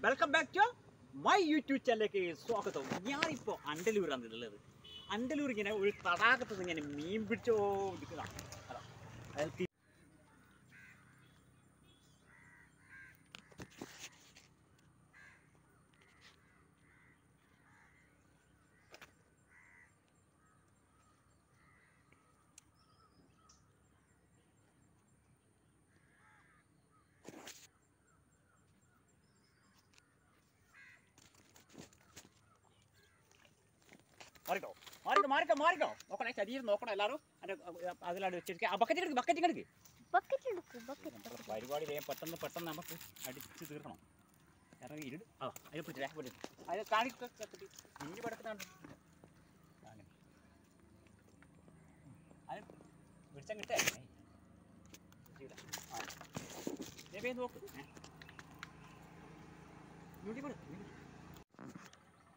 Welcome back to my YouTube ചാനലിലേക്ക് സ്വാഗതം ഞാനിപ്പോൾ അണ്ടലൂരാണ് ഉള്ളത് അണ്ടലൂർ ഇങ്ങനെ ഒരു തടാകത്ത് നിന്ന് ഇങ്ങനെ മീൻ പിടിച്ചോ നിൽക്കുന്നതാണ് അതാ അതായത് തി- മാറിക്കോ മാറിക്കോ മാറിക്കോ മാറിക്കോ നോക്കണേ ശരീരം നോക്കണം എല്ലാവരും അതിൻ്റെ അതിലാണ് വെച്ചിരിക്കുക ആ ബക്കറ്റ് എടുക്ക് ബക്കറ്റ് എടുക്ക് ബക്കറ്റ് എടുക്കും ബക്കറ്റ് നമ്മുടെ പരിപാടി വേഗം പെട്ടെന്ന് പെട്ടെന്ന് നമുക്ക് അടിച്ച് തീർക്കണം കാരണം ഇരുട് ആ അതിനെ പിടിച്ചില്ലേ പിടിച്ചു അതിനെ കാണിക്ക ഇനി പടക്കുന്നുണ്ട് അങ്ങനെ അത് പിടിച്ചാൽ കിട്ടേ ഏയ്. കിട്ടിയില്ല. ആ. ദേ വേഗം നോക്ക് ഏ. ഇങ്ങോട്ട് വിട്, ഇങ്ങോട്ട് വിട്.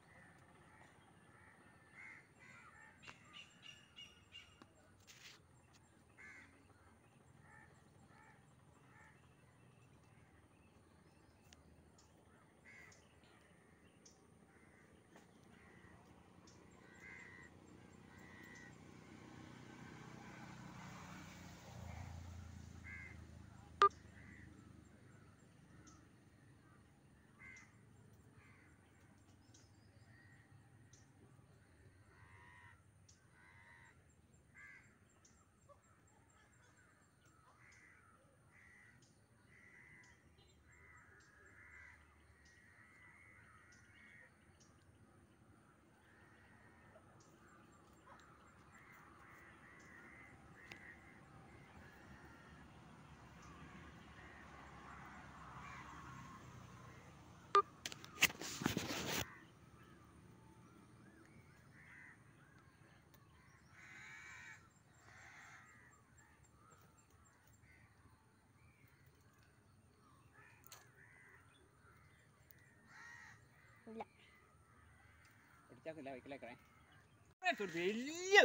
ഇല്ല. പിടിച്ചാക്കില്ല വയ്ക്കലേക്കണേ ഒരു വലിയ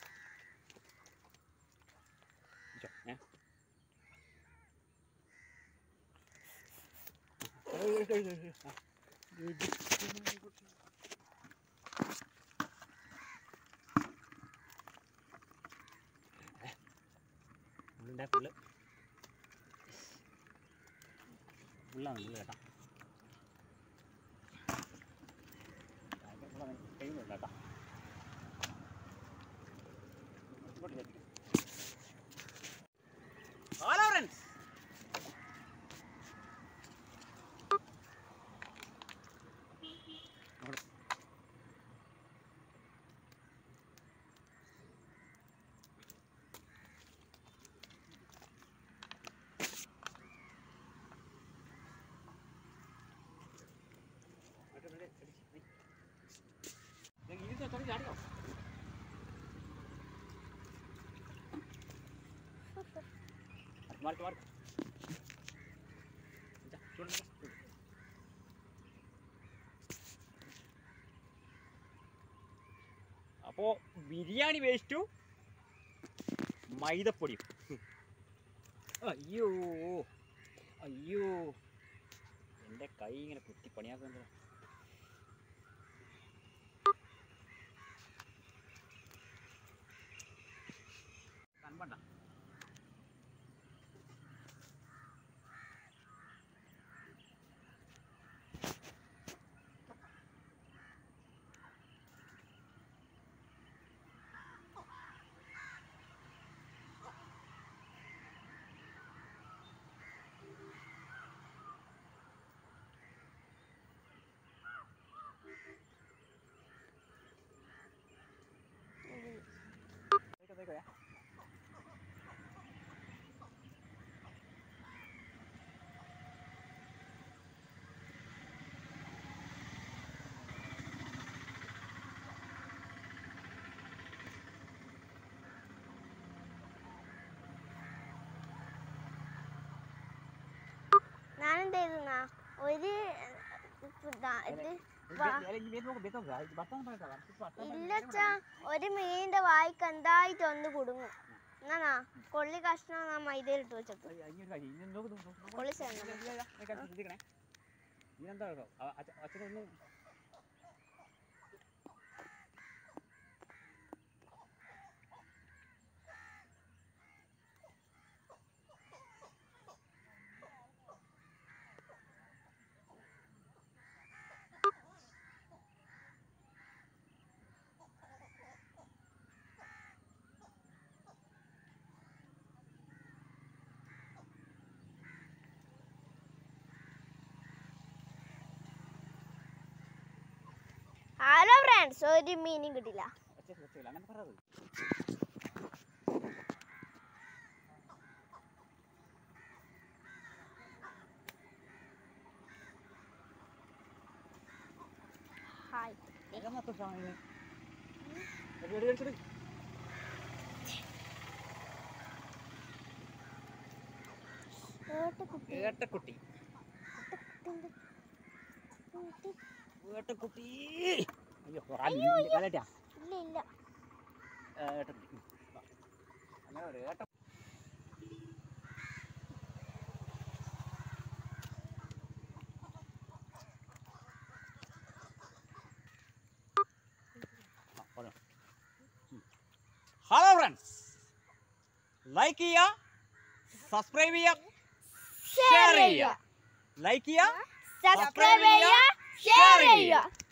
ഇച്ചോ, ഏ? ഏയ് ഏയ് ഏയ് ഏയ് ഏയ്. ആ. ഫുള്ളിൻ്റെ ഫുള്ള് ഫുള്ളാണ് ഫുള്ള് കേട്ടോ കഴിയുന്നില്ല കേട്ടോ ഇങ്ങോട്ട് ചെല്ലിക്ക്. ഹലോ ഫ്രണ്ട്സ് ഇത് തുടങ്ങി ചാടിയോ മാർക്ക് മാർക്ക് അപ്പോ ബിരിയാണി വേസ്റ്റും മൈദപ്പൊടിയും അയ്യോ അയ്യോ എൻ്റെ കൈ ഇങ്ങനെ കുത്തി പണിയാക്കുന്നത് കൺപണ്ട Teka, teka, ya. ഞാനെന്ത് ചെയ്തെന്നാ ഒരു ഇതാ- ഇത് വാ- ഇല്ലച്ചാ ഒരു മീനിന്റെ വായിക്ക് എന്തായിട്ട് ഒന്ന് കുടുങ്ങും എന്നാ കൊള്ളി കഷ്ണം ഞാൻ മൈദയിലിട്ട് വെച്ചത് കൊള്ളി ചേർന്ന ഇതിനെന്താ കേട്ടോ അച്ഛനൊന്ന് ഹലോ ഫ്രണ്ട്സ് ഒരു മീനും കിട്ടില്ല ഒച്ച ഒച്ചയില്ല അങ്ങനെ പറയത് ഹായ് എങ്ങനത്തെ സാധനം എടി, എടി, എടി, എടി. ഏട്ടുകുട്ടി ഏട്ടക്കുട്ടി ഏട്ടക്കുട്ടി അയ്യോ കലറ്റാ ഇല്ല ഇല്ല ഏട്ടക്കുട്ടി ഉം, വാ. അങ്ങനെ ഒരു ഏട്ട ഹലോ ഫ്രണ്ട്സ് ലൈക്ക് ചെയ്യുക സബ്സ്ക്രൈബ് ചെയ്യുക ഷെയർ ചെയ്യുക ലൈക്ക് ചെയ്യുക സബ്സ്ക്രൈബ് ചെയ്യുക ഷെയർ ചെയ്യുക